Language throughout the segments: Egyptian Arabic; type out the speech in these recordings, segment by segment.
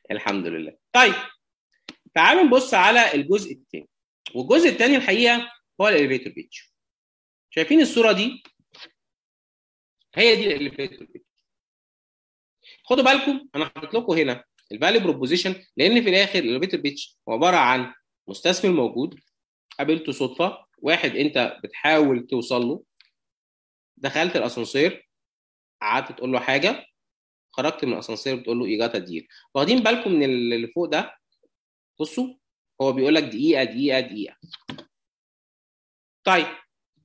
الحمد لله طيب تعالوا نبص على الجزء الثاني والجزء الثاني الحقيقه هو الاليفيتور بيتش شايفين الصوره دي هي دي الاليفيتور بيتش خدوا بالكم انا حاطط لكم هنا الفاليو بروبوزيشن لان في الاخر الاليفيتور بيتش هو عباره عن مستثمر موجود قابلته صدفه واحد انت بتحاول توصل له دخلت الاسانسير قعدت تقول له حاجه خرجت من الاسانسير بتقول له ايجاتا ديل واخدين بالكم من اللي فوق ده بصوا هو بيقول لك دقيقه دقيقه دقيقه طيب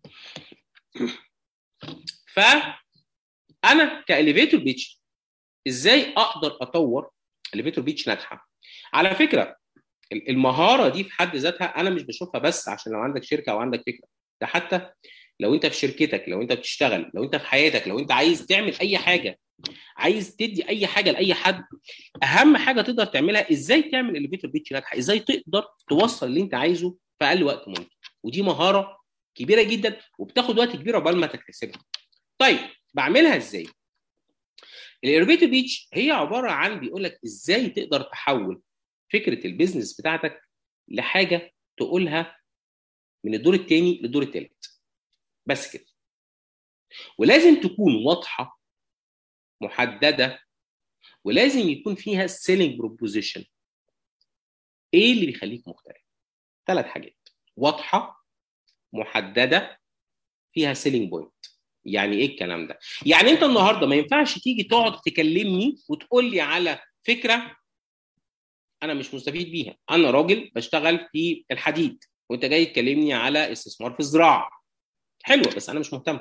فانا كاليفيتور بيتش ازاي اقدر اطور اليفيتور بيتش ناجحه على فكره المهاره دي في حد ذاتها انا مش بشوفها بس عشان لو عندك شركه او عندك فكره ده حتى لو انت في شركتك لو انت بتشتغل لو انت في حياتك لو انت عايز تعمل اي حاجه عايز تدي اي حاجه لاي حد اهم حاجه تقدر تعملها ازاي تعمل اليفيتور بيتش ناجحه ازاي تقدر توصل اللي انت عايزه في اقل وقت ممكن ودي مهاره كبيره جدا وبتاخد وقت كبير عقبال ما تكتسبها طيب بعملها ازاي الاليفيتور بيتش هي عباره عن بيقول لك ازاي تقدر تحول فكره البيزنس بتاعتك لحاجه تقولها من الدور الثاني للدور الثالث بس كده ولازم تكون واضحه محدده ولازم يكون فيها سيلينج بروبوزيشن ايه اللي بيخليك مختلف ثلاث حاجات واضحه محدده فيها سيلينج بوينت يعني ايه الكلام ده يعني انت النهارده ما ينفعش تيجي تقعد تكلمني وتقول لي على فكره انا مش مستفيد بيها انا راجل بشتغل في الحديد وانت جاي تكلمني على استثمار في الزراعه حلوه بس انا مش مهتم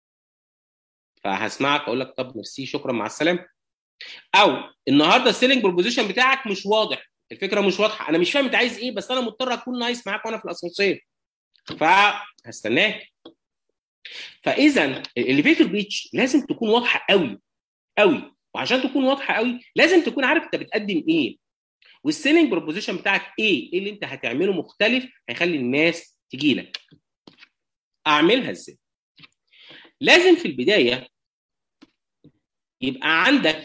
فهسمعك اقول لك طب ميرسي شكرا مع السلامه او النهارده السيلينج بروبوزيشن بتاعك مش واضح الفكره مش واضحه انا مش فاهم انت عايز ايه بس انا مضطر اكون نايس معاك وانا في الاسانسير فهستناك فاذا الاليفيتور بيتش لازم تكون واضحه قوي قوي وعشان تكون واضحه قوي لازم تكون عارف انت بتقدم ايه والسيلينج بروبوزيشن بتاعك ايه ايه اللي انت هتعمله مختلف هيخلي الناس تجي لك اعملها ازاي لازم في البدايه يبقى عندك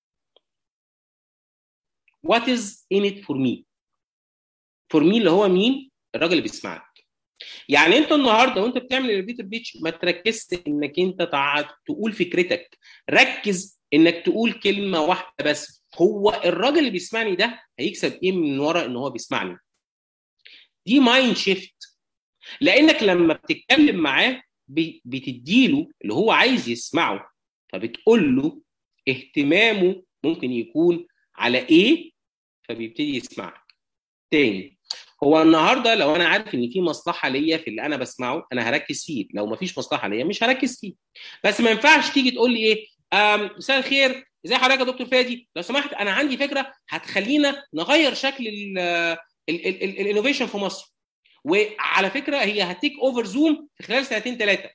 what is in it for me for me اللي هو مين الراجل اللي بيسمعك يعني انت النهارده وانت بتعمل الريبيتر بيتش ما تركزش انك انت تقول فكرتك ركز انك تقول كلمه واحده بس هو الراجل اللي بيسمعني ده هيكسب ايه من ورا ان هو بيسمعني دي مايند شيفت لانك لما بتتكلم معاه بتديله اللي هو عايز يسمعه فبتقول له اهتمامه ممكن يكون على ايه فبيبتدي يسمعك تاني هو النهارده لو انا عارف ان في مصلحه ليا في اللي انا بسمعه انا هركز فيه لو ما فيش مصلحه ليا مش هركز فيه بس ما ينفعش تيجي تقول لي ايه مساء الخير ازي حضرتك يا دكتور فادي لو سمحت انا عندي فكره هتخلينا نغير شكل الانوفيشن في مصر وعلى فكره هي هتيك اوفر زوم في خلال سنتين ثلاثه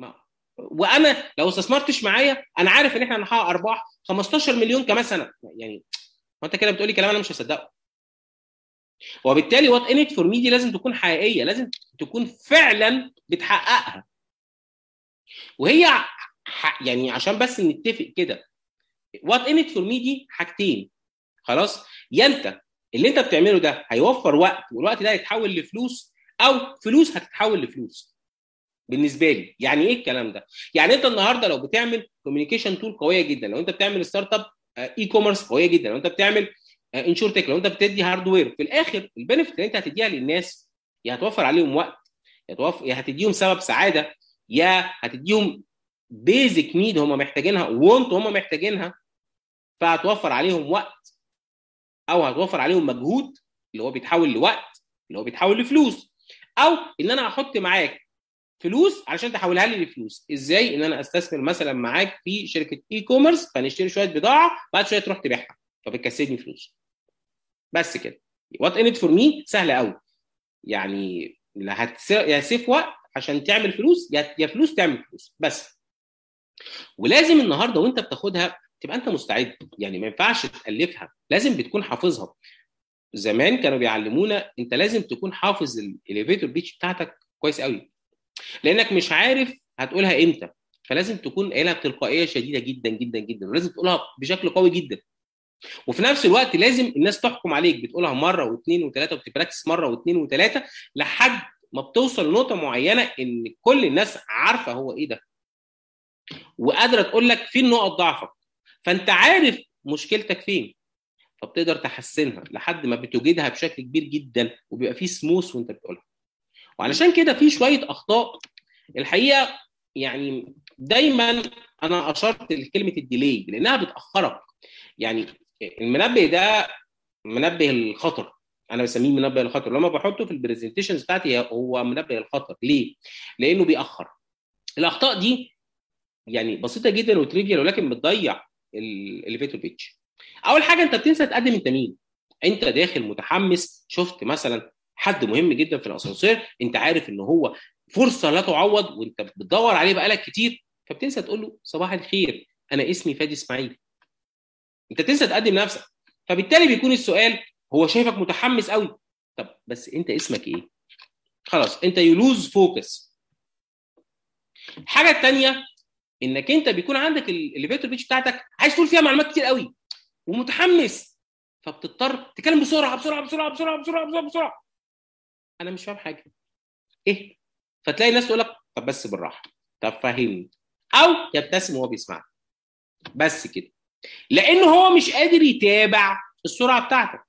وانا لو استثمرتش معايا انا عارف ان احنا هنحقق ارباح 15 مليون كمان سنه يعني ما انت كده بتقولي كلام انا مش هصدقه وبالتالي وات ان فور مي دي لازم تكون حقيقيه لازم تكون فعلا بتحققها وهي يعني عشان بس نتفق كده وات ان فور مي دي حاجتين خلاص يا انت اللي انت بتعمله ده هيوفر وقت والوقت ده هيتحول لفلوس او فلوس هتتحول لفلوس بالنسبه لي يعني ايه الكلام ده يعني انت النهارده لو بتعمل كوميونيكيشن تول قويه جدا لو انت بتعمل ستارت اب اي كوميرس قويه جدا لو انت بتعمل انشور تك لو انت بتدي هاردوير في الاخر البنفيت اللي انت هتديها للناس يا هتوفر عليهم وقت يا توفر يا هتديهم سبب سعاده يا هتديهم بيزك نيد هم محتاجينها وانت هم محتاجينها فهتوفر عليهم وقت او هتوفر عليهم مجهود اللي هو بيتحول لوقت اللي هو بيتحول لفلوس او ان انا احط معاك فلوس علشان تحولها لي لفلوس ازاي ان انا استثمر مثلا معاك في شركه اي كوميرس فنشتري شويه بضاعه بعد شويه تروح تبيعها فبتكسبني فلوس بس كده وات ان فور مي سهله قوي يعني لا هتس... يا سيف وقت عشان تعمل فلوس يا يا فلوس تعمل فلوس بس ولازم النهارده وانت بتاخدها تبقى انت مستعد يعني ما ينفعش تالفها لازم بتكون حافظها زمان كانوا بيعلمونا انت لازم تكون حافظ الاليفيتور بيتش بتاعتك كويس قوي لانك مش عارف هتقولها امتى فلازم تكون قايلها بتلقائيه شديده جدا جدا جدا ولازم تقولها بشكل قوي جدا وفي نفس الوقت لازم الناس تحكم عليك بتقولها مره واثنين وثلاثه وبتبراكتس مره واثنين وثلاثه لحد ما بتوصل لنقطه معينه ان كل الناس عارفه هو ايه ده وقادره تقول لك فين نقط ضعفك فانت عارف مشكلتك فين فبتقدر تحسنها لحد ما بتوجدها بشكل كبير جدا وبيبقى فيه سموث وانت بتقولها وعلشان كده في شويه اخطاء الحقيقه يعني دايما انا اشرت لكلمه الديلي لانها بتاخرك يعني المنبه ده منبه الخطر انا بسميه منبه الخطر لما بحطه في البرزنتيشنز بتاعتي هو منبه الخطر ليه؟ لانه بيأخر الاخطاء دي يعني بسيطه جدا وتريفيال ولكن بتضيع الاليفيتور بيتش اول حاجه انت بتنسى تقدم انت مين انت داخل متحمس شفت مثلا حد مهم جدا في الاسانسير انت عارف ان هو فرصه لا تعوض وانت بتدور عليه بقالك كتير فبتنسى تقول له صباح الخير انا اسمي فادي اسماعيل انت تنسى تقدم نفسك فبالتالي بيكون السؤال هو شايفك متحمس قوي طب بس انت اسمك ايه خلاص انت يلوز فوكس الحاجه الثانيه انك انت بيكون عندك الليفيتور بيتش بتاعتك عايز تقول فيها معلومات كتير قوي ومتحمس فبتضطر تتكلم بسرعه بسرعه بسرعه بسرعه بسرعه بسرعه, بسرعة. انا مش فاهم حاجه ايه فتلاقي الناس تقول لك طب بس بالراحه طب فهمني او يبتسم وهو بيسمعك بس كده لانه هو مش قادر يتابع السرعه بتاعتك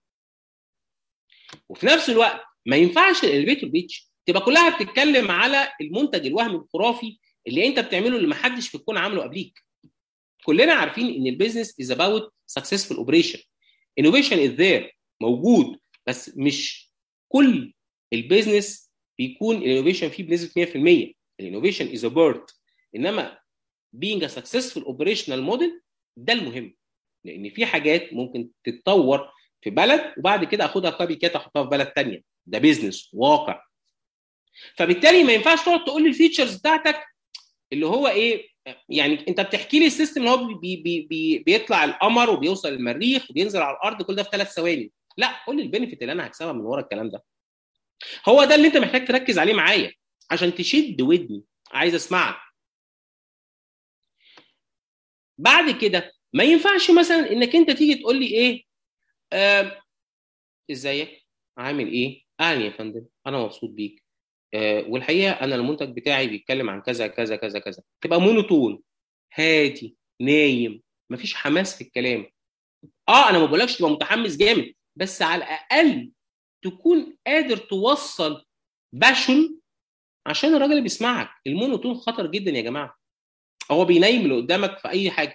وفي نفس الوقت ما ينفعش الاليفيتور بيتش تبقى كلها بتتكلم على المنتج الوهمي الخرافي اللي انت بتعمله اللي ما حدش في الكون عامله قبليك كلنا عارفين ان البيزنس از اباوت سكسسفول اوبريشن انوفيشن از ذير موجود بس مش كل البيزنس بيكون الانوفيشن فيه بنسبه 100% الانوفيشن از ا بيرد انما being a successful operational model ده المهم لان في حاجات ممكن تتطور في بلد وبعد كده اخدها كوبي كات احطها في بلد ثانيه ده بيزنس واقع فبالتالي ما ينفعش تقعد تقول لي الفيتشرز بتاعتك اللي هو ايه يعني انت بتحكي لي السيستم اللي هو بي بي بي بيطلع القمر وبيوصل المريخ وبينزل على الارض كل ده في ثلاث ثواني لا قول لي البينفيت اللي انا هكسبها من ورا الكلام ده هو ده اللي انت محتاج تركز عليه معايا عشان تشد ودني عايز اسمعك بعد كده ما ينفعش مثلا انك انت تيجي تقول لي ايه آه ازيك عامل ايه اهلا يا فندم انا مبسوط بيك آه والحقيقه انا المنتج بتاعي بيتكلم عن كذا كذا كذا كذا تبقى مونوتون هادي نايم مفيش حماس في الكلام اه انا ما بقولكش تبقى متحمس جامد بس على الاقل تكون قادر توصل باشن عشان الراجل اللي بيسمعك المونوتون خطر جدا يا جماعه هو بينيم اللي قدامك في اي حاجه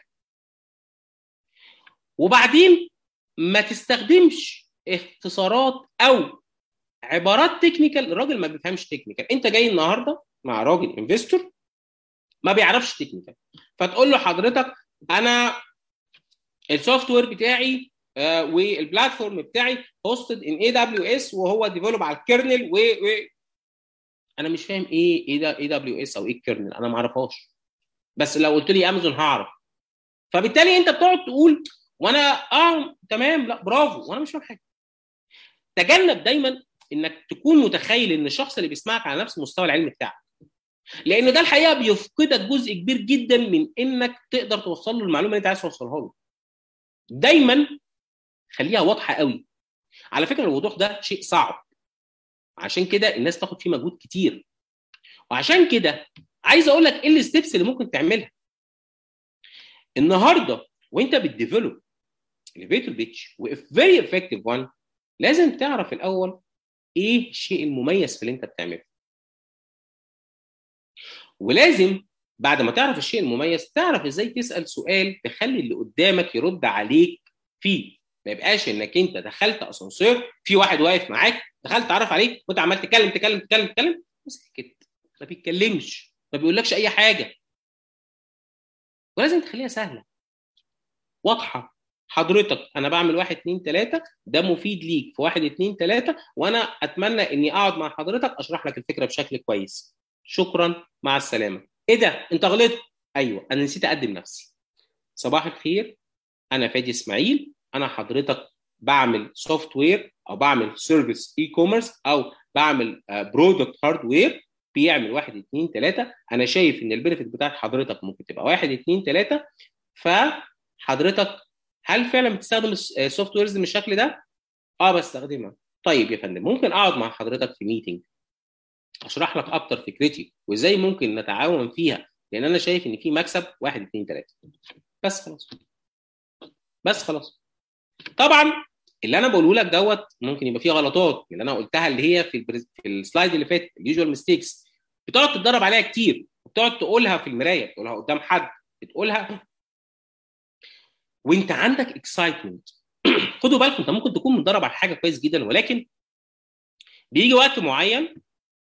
وبعدين ما تستخدمش اختصارات او عبارات تكنيكال الراجل ما بيفهمش تكنيكال انت جاي النهارده مع راجل انفستور ما بيعرفش تكنيكال فتقول له حضرتك انا السوفت وير بتاعي آه والبلاتفورم بتاعي هوستد ان اي دبليو اس وهو ديفلوب على الكيرنل و, و انا مش فاهم ايه ايه ده اي دبليو اس او ايه الكيرنل انا ما اعرفهاش بس لو قلت لي امازون هعرف فبالتالي انت بتقعد تقول وانا اه تمام لا برافو وانا مش فاهم حاجه تجنب دايما انك تكون متخيل ان الشخص اللي بيسمعك على نفس المستوى العلمي بتاعك لانه ده الحقيقه بيفقدك جزء كبير جدا من انك تقدر توصل له المعلومه اللي انت عايز توصلها له دايما خليها واضحه قوي على فكره الوضوح ده شيء صعب عشان كده الناس تاخد فيه مجهود كتير وعشان كده عايز اقول لك ايه الستبس اللي ممكن تعملها النهارده وانت بتديفلوب الفيتور بيتش وفيري افكتيف وان لازم تعرف الاول ايه الشيء المميز في اللي انت بتعمله ولازم بعد ما تعرف الشيء المميز تعرف ازاي تسال سؤال تخلي اللي قدامك يرد عليك فيه ما يبقاش انك انت دخلت اسانسير في واحد واقف معاك دخلت تعرف عليك وانت عمال تتكلم تتكلم تتكلم تتكلم سكت ما بيتكلمش ما بيقولكش اي حاجه ولازم تخليها سهله واضحه حضرتك انا بعمل واحد اتنين تلاته ده مفيد ليك في واحد اتنين تلاته وانا اتمنى اني اقعد مع حضرتك اشرح لك الفكره بشكل كويس شكرا مع السلامه ايه ده انت غلطت ايوه انا نسيت اقدم نفسي صباح الخير انا فادي اسماعيل انا حضرتك بعمل سوفت وير او بعمل سيرفيس اي كوميرس او بعمل برودكت هاردوير بيعمل واحد اتنين تلاته انا شايف ان البنفيت بتاعت حضرتك ممكن تبقى واحد اتنين تلاته فحضرتك هل فعلا بتستخدم السوفت ويرز بالشكل ده اه بستخدمها طيب يا فندم ممكن اقعد مع حضرتك في ميتنج اشرح لك اكتر فكرتي وازاي ممكن نتعاون فيها لان انا شايف ان في مكسب واحد اثنين ثلاثه بس خلاص بس خلاص طبعا اللي انا بقوله لك دوت ممكن يبقى فيه غلطات اللي انا قلتها اللي هي في, البرز... في السلايد اللي فات اليوجوال ميستيكس بتقعد تتدرب عليها كتير بتقعد تقولها في المرايه تقولها قدام حد بتقولها وانت عندك اكسايتمنت خدوا بالكم انت ممكن تكون متدرب على حاجه كويس جدا ولكن بيجي وقت معين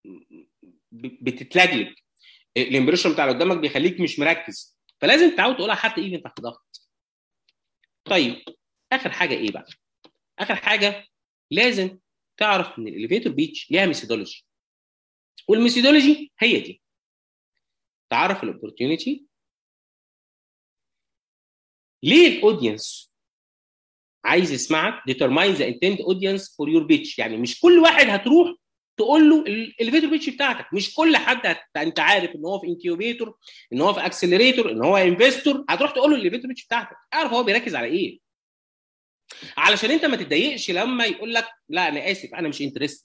بتتلجلج الامبريشن بتاع اللي قدامك بيخليك مش مركز فلازم تتعود تقولها حتى ايفن تحت ضغط طيب اخر حاجه ايه بقى اخر حاجه لازم تعرف ان الاليفيتور بيتش ليها ميثودولوجي والميثودولوجي هي دي تعرف الاوبورتيونيتي ليه الاودينس عايز يسمعك determine the intent audience for your pitch يعني مش كل واحد هتروح تقول له الاليفيتور بيتش بتاعتك مش كل حد هت... انت عارف ان هو في انكيوبيتور ان هو في اكسلريتور ان هو انفستور هتروح تقول له الاليفيتور بيتش بتاعتك اعرف هو بيركز على ايه علشان انت ما تتضايقش لما يقول لك لا انا اسف انا مش انترست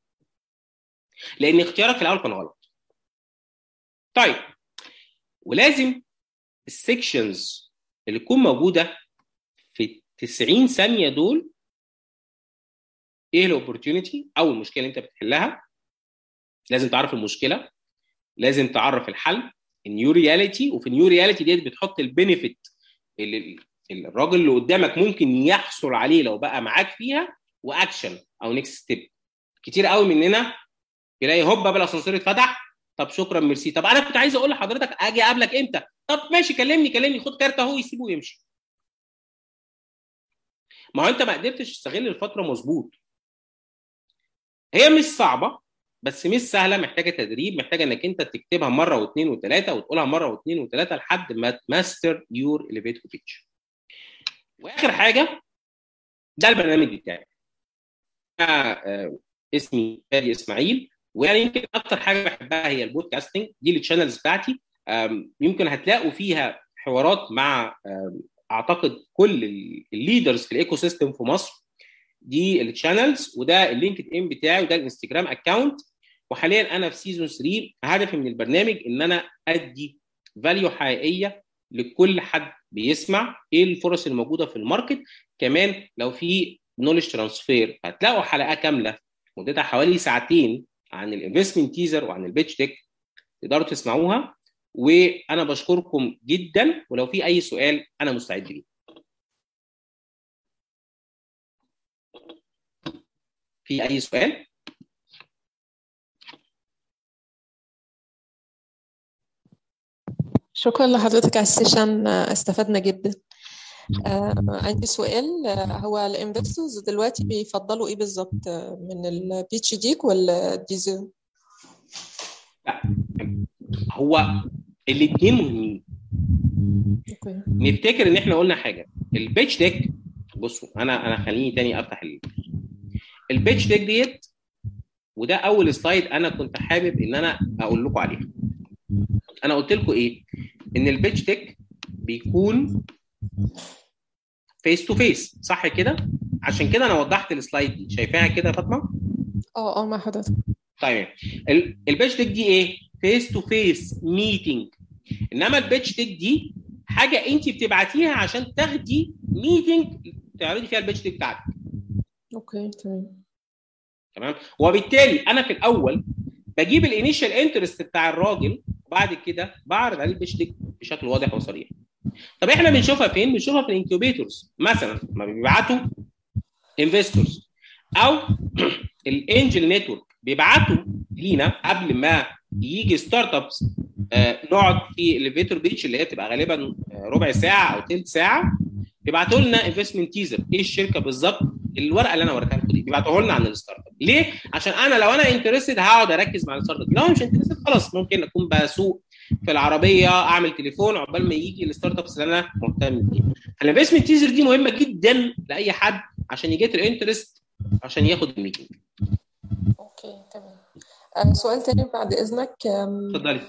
لان اختيارك في الاول كان غلط طيب ولازم السكشنز اللي تكون موجوده في 90 ثانيه دول ايه الاوبورتيونيتي او المشكله اللي انت بتحلها لازم تعرف المشكله لازم تعرف الحل النيو رياليتي وفي النيو رياليتي ديت بتحط البينيفيت اللي الراجل اللي قدامك ممكن يحصل عليه لو بقى معاك فيها واكشن او نيكست ستيب كتير قوي مننا يلاقي هوبا بالاسانسير اتفتح طب شكرا ميرسي طب انا كنت عايز اقول لحضرتك اجي اقابلك امتى طب ماشي كلمني كلمني خد كارت اهو يسيبه ويمشي ما هو انت ما قدرتش تستغل الفتره مظبوط هي مش صعبه بس مش سهله محتاجه تدريب محتاجه انك انت تكتبها مره واثنين وثلاثه وتقولها مره واثنين وثلاثه لحد ما تماستر يور اليفيتور بيتش واخر حاجه ده البرنامج بتاعي اسمي فادي اسماعيل ويعني يمكن اكتر حاجه بحبها هي البودكاستنج دي التشانلز بتاعتي يمكن هتلاقوا فيها حوارات مع اعتقد كل الليدرز في الايكو سيستم في مصر دي التشانلز وده اللينكد ان بتاعي وده الانستجرام اكونت وحاليا انا في سيزون 3 هدفي من البرنامج ان انا ادي فاليو حقيقيه لكل حد بيسمع ايه الفرص الموجوده في الماركت كمان لو في نولج ترانسفير هتلاقوا حلقه كامله مدتها حوالي ساعتين عن الانفستمنت تيزر وعن البيتش ديك تقدروا تسمعوها وانا بشكركم جدا ولو في اي سؤال انا مستعد ليه في اي سؤال شكرا لحضرتك على السيشن استفدنا جدا آه عندي سؤال هو الانفستورز دلوقتي بيفضلوا ايه بالظبط من البيتش ديك ولا الديزل؟ لا هو الاثنين مهمين اوكي نفتكر ان احنا قلنا حاجه البيتش ديك بصوا انا انا خليني تاني افتح ال... البيتش ديك ديت وده اول سلايد انا كنت حابب ان انا اقول لكم عليها انا قلت لكم ايه ان البيتش ديك بيكون فيس تو فيس صح كده عشان كده انا وضحت السلايد دي شايفاها كده يا فاطمه اه اه مع حضرتك طيب البيتش ديك دي ايه فيس تو فيس ميتنج انما البيتش ديك دي حاجه انت بتبعتيها عشان تاخدي ميتنج تعرضي فيها البيتش ديك بتاعتك اوكي تمام تمام وبالتالي انا في الاول بجيب الانيشال انترست بتاع الراجل وبعد كده بعرض عليه البيتش ديك بشكل واضح وصريح طب احنا بنشوفها فين بنشوفها في الانكيوبيتورز مثلا لما بيبعتوا انفستورز او الانجل نتورك بيبعتوا لينا قبل ما يجي ستارت ابس آه نقعد في الاليفيتور بيتش اللي هي بتبقى غالبا ربع ساعه او ثلث ساعه بيبعتوا لنا انفستمنت تيزر ايه الشركه بالظبط الورقه اللي انا وريتها لكم دي بيبعتوها لنا عن الستارت اب ليه عشان انا لو انا انترستد هقعد اركز مع الستارت اب لو مش انترستد خلاص ممكن اكون بسوق في العربيه اعمل تليفون عقبال ما يجي الستارت ابس اللي انا مهتم بيه الانفستمنت تيزر دي مهمه جدا لاي حد عشان يجيت الانترست عشان ياخد الميتنج اوكي تمام آه، سؤال تاني بعد اذنك آم، اتفضلي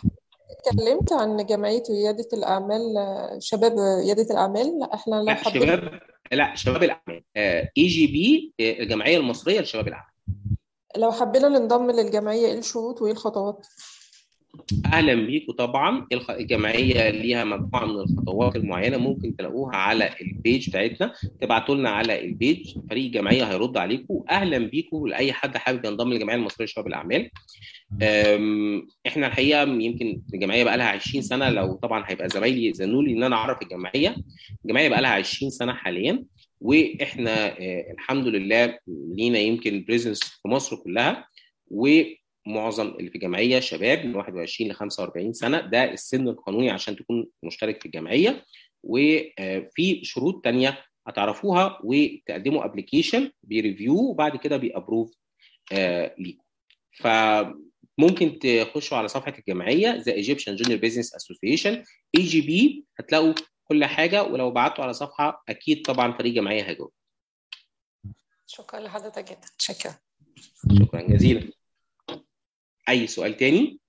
اتكلمت عن جمعية ريادة الأعمال آه، شباب ريادة الأعمال احنا لو لا حبينا شباب لا شباب الاعمال اي جي بي الجمعيه المصريه لشباب الاعمال لو حبينا ننضم للجمعية ايه الشروط وايه الخطوات اهلا بيكم طبعا الخ- الجمعيه ليها مجموعه من الخطوات المعينه ممكن تلاقوها على البيج بتاعتنا تبعتوا لنا على البيج فريق الجمعيه هيرد عليكم اهلا بيكم لاي حد حابب ينضم للجمعيه المصريه لشباب الاعمال أم، احنا الحقيقه يمكن الجمعيه بقى لها 20 سنه لو طبعا هيبقى زمايلي يأذنوا لي ان انا اعرف الجمعيه الجمعيه بقى لها 20 سنه حاليا واحنا آه، الحمد لله لينا يمكن بريزنس في مصر كلها ومعظم اللي في الجمعيه شباب من 21 ل 45 سنه ده السن القانوني عشان تكون مشترك في الجمعيه وفي شروط تانية هتعرفوها وتقدموا ابلكيشن بيريفيو وبعد كده بيابروف ليكم فممكن تخشوا على صفحه الجمعيه ذا ايجيبشن جونيور بزنس اسوسيشن اي جي بي هتلاقوا كل حاجه ولو بعتوا على صفحه اكيد طبعا فريق جمعيه هيجاوب شكرا لحضرتك جدا شكرا شكرا جزيلا اي سؤال تاني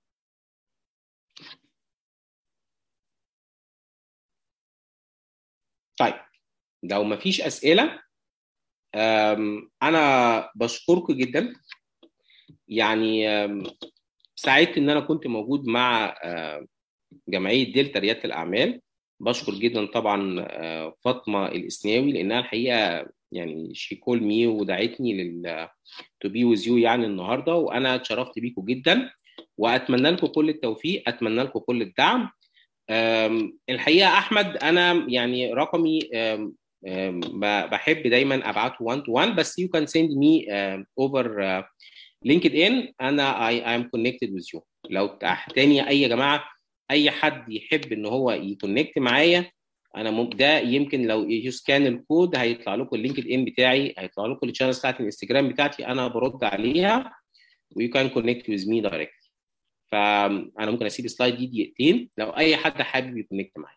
طيب لو مفيش اسئله أم، انا بشكركم جدا يعني أم، سعدت ان انا كنت موجود مع أم، جمعيه دلتا رياده الاعمال بشكر جدا طبعا أه، فاطمه الاسناوي لانها الحقيقه يعني شي كول مي ودعتني لل تو بي ويز يو يعني النهارده وانا اتشرفت بيكم جدا واتمنى لكم كل التوفيق اتمنى لكم كل الدعم أم، الحقيقه احمد انا يعني رقمي أم، أم، ب- بحب دايما ابعته 1 تو 1 بس يو كان سيند مي اوفر لينكد ان انا اي ام كونكتد وذ يو لو تحتاني اي يا جماعه اي حد يحب ان هو يكونكت معايا انا مم... ده يمكن لو يسكان الكود هيطلع لكم اللينكد ان بتاعي هيطلع لكم الشانل بتاعتي الانستجرام بتاعتي انا برد عليها ويو كان كونكت وذ مي دايركت فانا ممكن اسيب السلايد دي دقيقتين لو اي حد حابب يكونكت معايا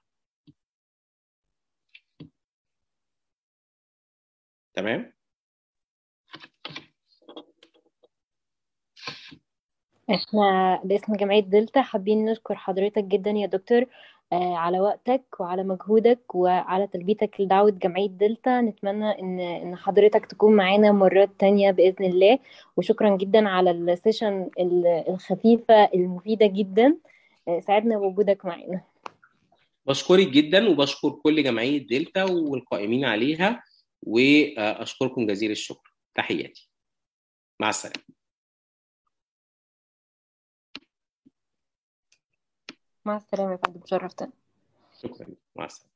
تمام احنا باسم جمعية دلتا حابين نشكر حضرتك جدا يا دكتور آه، على وقتك وعلى مجهودك وعلى تلبيتك لدعوة جمعية دلتا نتمنى ان ان حضرتك تكون معانا مرات تانية بإذن الله وشكرا جدا على السيشن ال- الخفيفة المفيدة جدا آه، سعدنا بوجودك معانا بشكرك جدا وبشكر كل جمعيه دلتا والقائمين عليها واشكركم جزيل الشكر تحياتي مع السلامه مع السلامة يا فندم شرفتنا شكرا مع السلامه